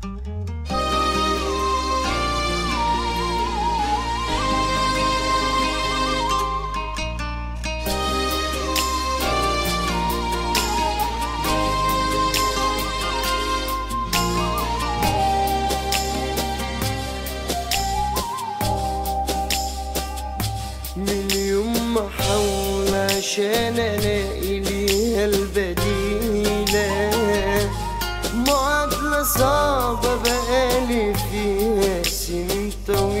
من يوم ما احاول عشان الاقي ليها البديلة معادلة صعبة بقالي فيها سنين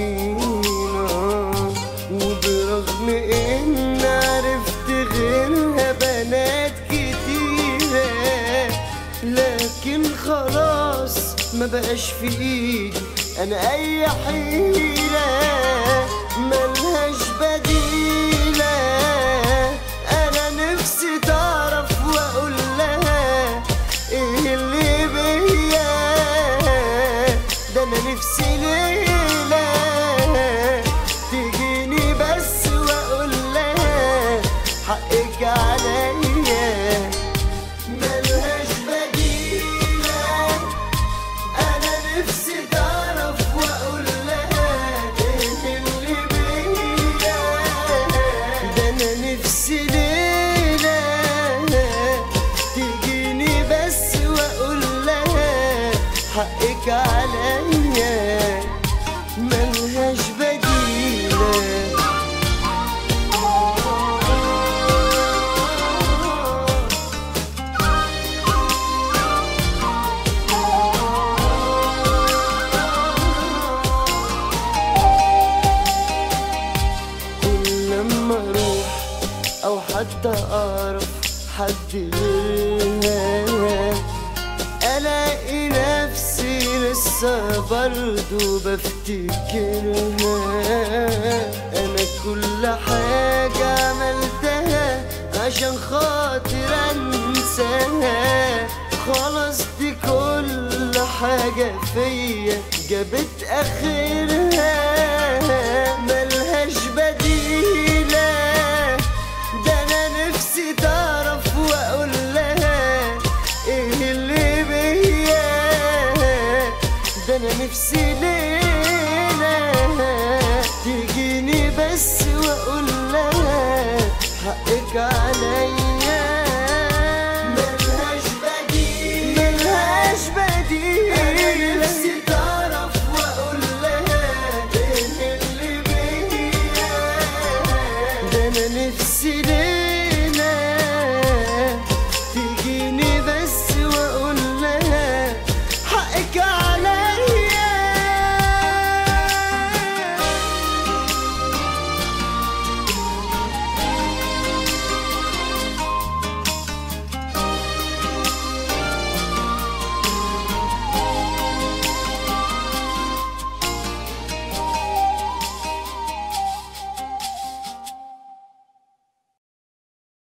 طويلة وبرغم ان عرفت غيرها بنات كتيرة لكن خلاص ما بقاش في ايدي انا اي حيلة ملهاش بديلة انا نفسي تعرف واقول لها ايه اللي بيا ده انا نفسي ليلة تجيني بس واقول لها حقك عليا ملهاش بديلة أنا نفسي تعرف وأقول لها إيه اللي بيا ده أنا نفسي ليلة تجيني بس وأقول لها حقك عليا ملهاش بديلة كل لما اروح او حتى اعرف حد غيرها الاقي نفسي لسه برضو بفتكرها انا كل حاجة عملتها عشان خاطر انساها خلاص دي كل حاجة فيا جابت اخرها ملهاش بديلة ده انا نفسي تعرف واقول لها ايه اللي بيا ده انا نفسي